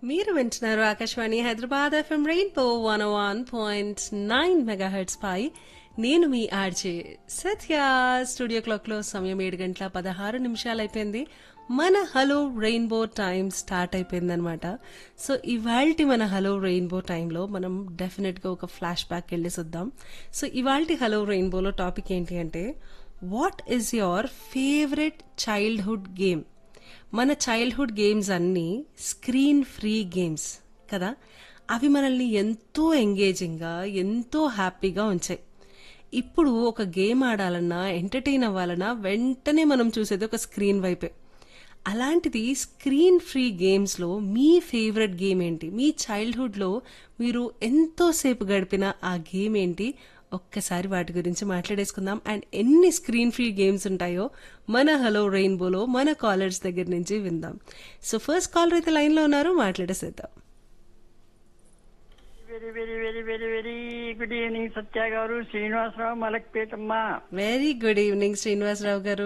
మీరు వింటున్నారు Akashvani Hyderabad FM rainbow one one point nine megahertz పై నేను మీ ఆర్జే సత్య స్టూడియో క్లాక్ లో సమయం ఏడు గంటల పదహారు నిమిషాలు అయిపోయింది మన హలో రెయిన్బో టైం స్టార్ట్ అయిపోయిందనమాట సో ఇవాల్టి మన హలో రెయిన్బో టైంలో మనం డెఫినెట్ గా ఒక ఫ్లాష్ బ్యాక్ వెళ్ళేసొద్దాం సో ఇవాల్టి హలో రెయిన్బోలో టాపిక్ ఏంటి అంటే what is your favourite childhood game మన చైల్డ్హుడ్ గేమ్స్ అన్నీ స్క్రీన్ ఫ్రీ గేమ్స్ కదా అవి మనల్ని ఎంతో ఎంగేజింగ్గా ఎంతో హ్యాపీగా ఉంచాయి ఇప్పుడు ఒక గేమ్ ఆడాలన్నా ఎంటర్టైన్ అవ్వాలన్నా వెంటనే మనం చూసేది ఒక స్క్రీన్ వైపే అలాంటిది స్క్రీన్ ఫ్రీ గేమ్స్లో మీ ఫేవరెట్ గేమ్ ఏంటి మీ చైల్డ్హుడ్లో మీరు ఎంతోసేపు గడిపిన ఆ గేమ్ ఏంటి ఒక్కసారి వాటి గురించి మాట్లాడేసుకుందాం అండ్ ఎన్ని స్క్రీన్ ఫ్రీ గేమ్స్ ఉంటాయో మన హలో రెయిన్బోలో మన కాలర్స్ దగ్గర నుంచి విందాం సో ఫస్ట్ కాలర్ అయితే లైన్లో ఉన్నారు మాట్లాడేసేద్దాం very very very very very good evening Satya garu Srinivasa Rao మలక్పేటమ్మ వెరీ గుడ్ ఈవినింగ్ శ్రీనివాసరావు గారు